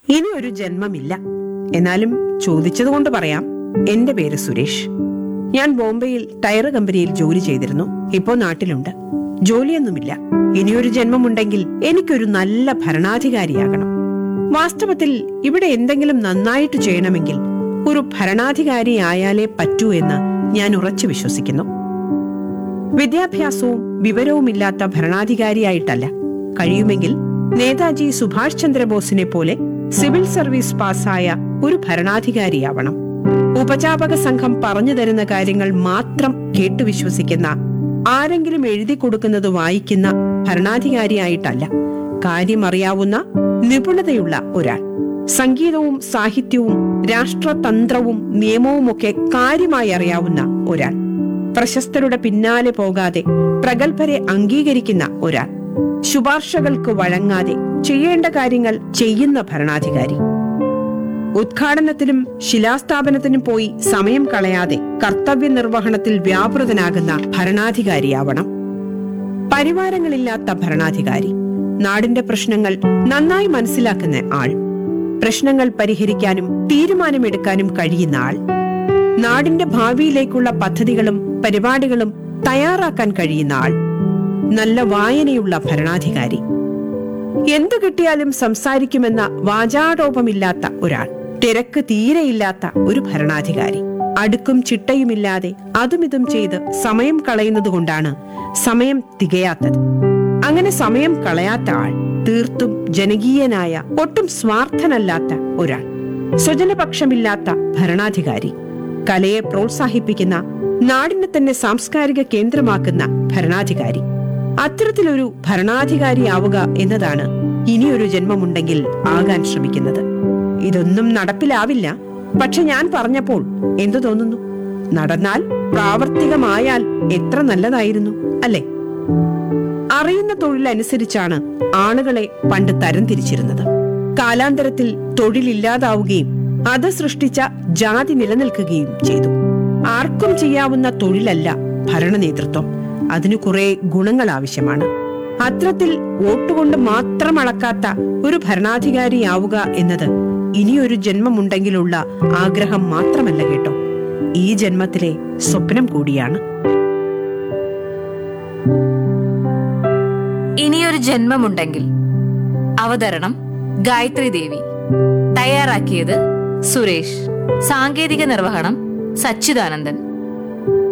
ഇനി ഒരു ജന്മമില്ല എന്നാലും ചോദിച്ചതുകൊണ്ട് പറയാം എന്റെ പേര് സുരേഷ് ഞാൻ ബോംബെയിൽ ടയർ കമ്പനിയിൽ ജോലി ചെയ്തിരുന്നു ഇപ്പോ നാട്ടിലുണ്ട് ജോലിയൊന്നുമില്ല ഇനിയൊരു ജന്മമുണ്ടെങ്കിൽ എനിക്കൊരു നല്ല ഭരണാധികാരിയാകണം വാസ്തവത്തിൽ ഇവിടെ എന്തെങ്കിലും നന്നായിട്ട് ചെയ്യണമെങ്കിൽ ഒരു ഭരണാധികാരിയായാലേ പറ്റൂ എന്ന് ഞാൻ ഉറച്ചു വിശ്വസിക്കുന്നു വിദ്യാഭ്യാസവും വിവരവുമില്ലാത്ത ഭരണാധികാരിയായിട്ടല്ല കഴിയുമെങ്കിൽ നേതാജി സുഭാഷ് ചന്ദ്രബോസിനെ പോലെ സിവിൽ സർവീസ് പാസ്സായ ഒരു ഭരണാധികാരിയാവണം ഉപജാപക സംഘം പറഞ്ഞു തരുന്ന കാര്യങ്ങൾ മാത്രം കേട്ടു വിശ്വസിക്കുന്ന ആരെങ്കിലും എഴുതി കൊടുക്കുന്നത് വായിക്കുന്ന ഭരണാധികാരിയായിട്ടല്ല കാര്യമറിയാവുന്ന നിപുണതയുള്ള ഒരാൾ സംഗീതവും സാഹിത്യവും രാഷ്ട്രതന്ത്രവും നിയമവുമൊക്കെ കാര്യമായി അറിയാവുന്ന ഒരാൾ പ്രശസ്തരുടെ പിന്നാലെ പോകാതെ പ്രഗത്ഭരെ അംഗീകരിക്കുന്ന ഒരാൾ ശുപാർശകൾക്ക് വഴങ്ങാതെ ചെയ്യേണ്ട കാര്യങ്ങൾ ചെയ്യുന്ന ഭരണാധികാരി ഉദ്ഘാടനത്തിനും ശിലാസ്ഥാപനത്തിനും പോയി സമയം കളയാതെ കർത്തവ്യ നിർവഹണത്തിൽ വ്യാപൃതനാകുന്ന ഭരണാധികാരിയാവണം പരിവാരങ്ങളില്ലാത്ത ഭരണാധികാരി നാടിന്റെ പ്രശ്നങ്ങൾ നന്നായി മനസ്സിലാക്കുന്ന ആൾ പ്രശ്നങ്ങൾ പരിഹരിക്കാനും തീരുമാനമെടുക്കാനും കഴിയുന്ന ആൾ നാടിന്റെ ഭാവിയിലേക്കുള്ള പദ്ധതികളും പരിപാടികളും തയ്യാറാക്കാൻ കഴിയുന്ന ആൾ നല്ല വായനയുള്ള ഭരണാധികാരി എന്തു കിട്ടിയാലും സംസാരിക്കുമെന്ന വാചാടോപമില്ലാത്ത ഒരാൾ തിരക്ക് തീരെയില്ലാത്ത ഒരു ഭരണാധികാരി അടുക്കും ചിട്ടയുമില്ലാതെ അതുമിതും ചെയ്ത് സമയം കളയുന്നത് കൊണ്ടാണ് സമയം തികയാത്തത് അങ്ങനെ സമയം കളയാത്ത ആൾ തീർത്തും ജനകീയനായ ഒട്ടും സ്വാർത്ഥനല്ലാത്ത ഒരാൾ സ്വജനപക്ഷമില്ലാത്ത ഭരണാധികാരി കലയെ പ്രോത്സാഹിപ്പിക്കുന്ന നാടിനെ തന്നെ സാംസ്കാരിക കേന്ദ്രമാക്കുന്ന ഭരണാധികാരി അത്തരത്തിലൊരു ഭരണാധികാരിയാവുക എന്നതാണ് ഇനിയൊരു ജന്മമുണ്ടെങ്കിൽ ആകാൻ ശ്രമിക്കുന്നത് ഇതൊന്നും നടപ്പിലാവില്ല പക്ഷെ ഞാൻ പറഞ്ഞപ്പോൾ എന്തു തോന്നുന്നു നടന്നാൽ പ്രാവർത്തികമായാൽ എത്ര നല്ലതായിരുന്നു അല്ലേ അറിയുന്ന തൊഴിലനുസരിച്ചാണ് ആളുകളെ പണ്ട് തരംതിരിച്ചിരുന്നത് കാലാന്തരത്തിൽ തൊഴിലില്ലാതാവുകയും അത് സൃഷ്ടിച്ച ജാതി നിലനിൽക്കുകയും ചെയ്തു ആർക്കും ചെയ്യാവുന്ന തൊഴിലല്ല ഭരണ നേതൃത്വം അതിനു കുറെ ഗുണങ്ങൾ ആവശ്യമാണ് അത്രത്തിൽ വോട്ടുകൊണ്ട് മാത്രം അളക്കാത്ത ഒരു ഭരണാധികാരിയാവുക എന്നത് ഇനിയൊരു ജന്മമുണ്ടെങ്കിലുള്ള ആഗ്രഹം മാത്രമല്ല കേട്ടോ ഈ ജന്മത്തിലെ സ്വപ്നം കൂടിയാണ് ഇനിയൊരു ജന്മമുണ്ടെങ്കിൽ അവതരണം ഗായത്രി ദേവി തയ്യാറാക്കിയത് സുരേഷ് സാങ്കേതിക നിർവഹണം സച്ചിദാനന്ദൻ